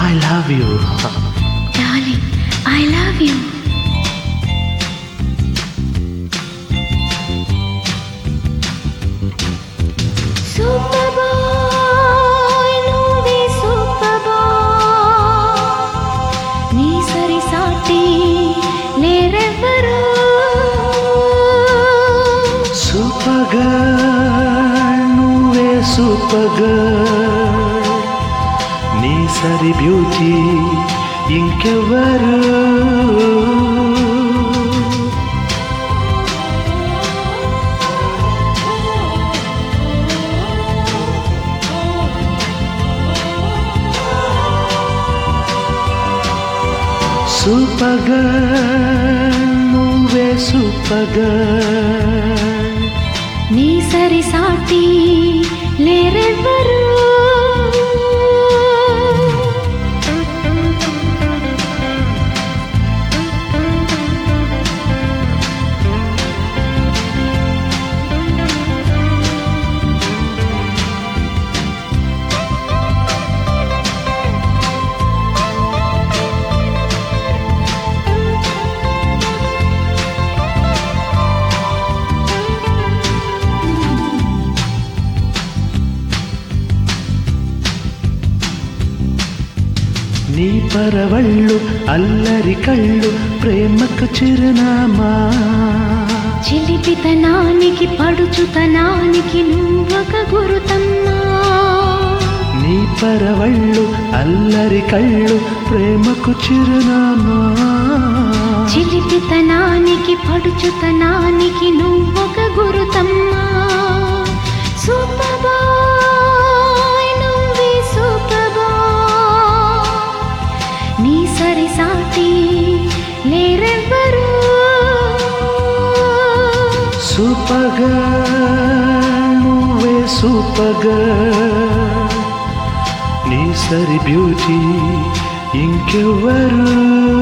I love you darling I love you super boy నువ్వే super boy నీ సరి సాటి లేరెవ్వరు సూపర్ గర్ల్ నువ్వే సూపర్ గర్ల్ నీ సరి బ్యూటీ ఇంకెవరు సూపర్ గర్ల్ నువ్వే సూపర్ గర్ల్ నీ సరి సాటి లేరెవ్వరు నీ పరవళ్ళు అల్లరి కళ్ళు ప్రేమకు చిరునామా చిలిపితనానికి పడుచుతనానికి నువ్వొక గురుతమ్మా నీ పరవళ్ళు అల్లరి కళ్ళు ప్రేమకు చిరునామా చిలిపితనానికి పడుచుతనానికి నువ్వొక గురుతమ్మా సూపర్ బాయ్ నువ్వే సూపర్ బాయ్ నీ సరి సాటి లేరెవ్వరు సూపర్ గర్ల్ నువ్వే సూపర్ గర్ల్ నీ సరి బ్యూటీ ఇంకెవ్వరు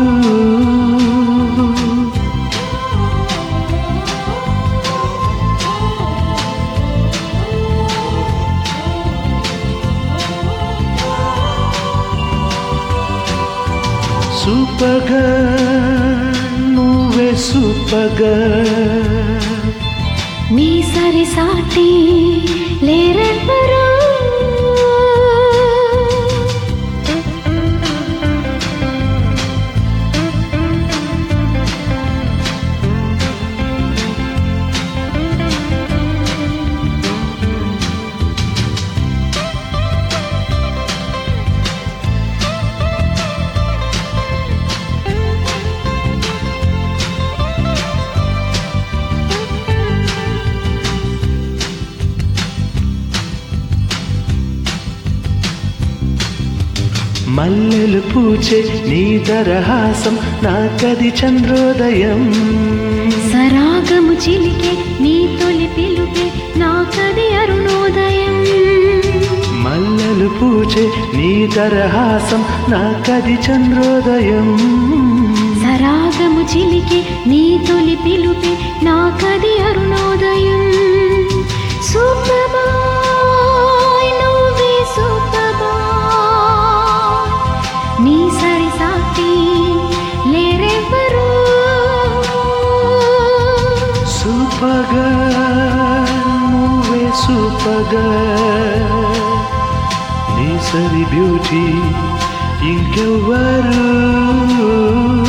సూపర్ గర్ల్ నువ్వే సూపర్ గర్ల్ నీ సరి సాటి లేరెవ్వరు మల్లెలు పూచే నీ దరహాసం నాకది చంద్రోదయం సరాగము చిలికే నీ తొలి పిలుపే నాకది అరుణోదయం మల్లెలు పూచే నీ దరహాసం నాకది చంద్రోదయం సరాగము చిలికే నీ తొలి పిలుపే నాకది అరుణోదయం సూపర్ బాయ్ నువ్వే సూపర్ బాయ్ నీ సరి సాటి లేరెవ్వరు సూపర్ గర్ల్ నువ్వే సూపర్ గర్ల్ నీ సరి బ్యూటీ ఇంకెవ్వరు